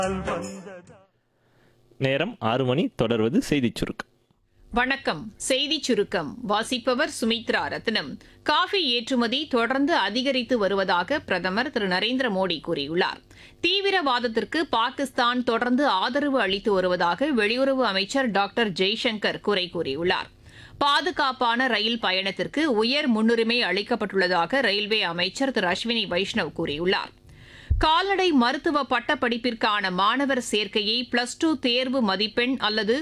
நேரம் ஆறு மணி தொடர்வது செய்திச் சுருக்கம் வணக்கம் செய்தி சுருக்கம் வாசிப்பவர் சுமித்ரா ரத்னம் காஃபி ஏற்றுமதி தொடர்ந்து அதிகரித்து வருவதாக பிரதமர் திரு நரேந்திர மோடி கூறியுள்ளார் தீவிரவாதத்திற்கு பாகிஸ்தான் தொடர்ந்து ஆதரவு அளித்து வருவதாக வெளியுறவு அமைச்சர் டாக்டர் ஜெய்சங்கர் குறை கூறியுள்ளார் பாதுகாப்பான ரயில் பயணத்திற்கு உயர் முன்னுரிமை அளிக்கப்பட்டுள்ளதாக ரயில்வே அமைச்சர் திரு அஸ்வினி வைஷ்ணவ் கூறியுள்ளார் கால்நடை மருத்துவ பட்டப்படிப்பிற்கான மாணவர் சேர்க்கையை பிளஸ் டூ தேர்வு மதிப்பெண் அல்லது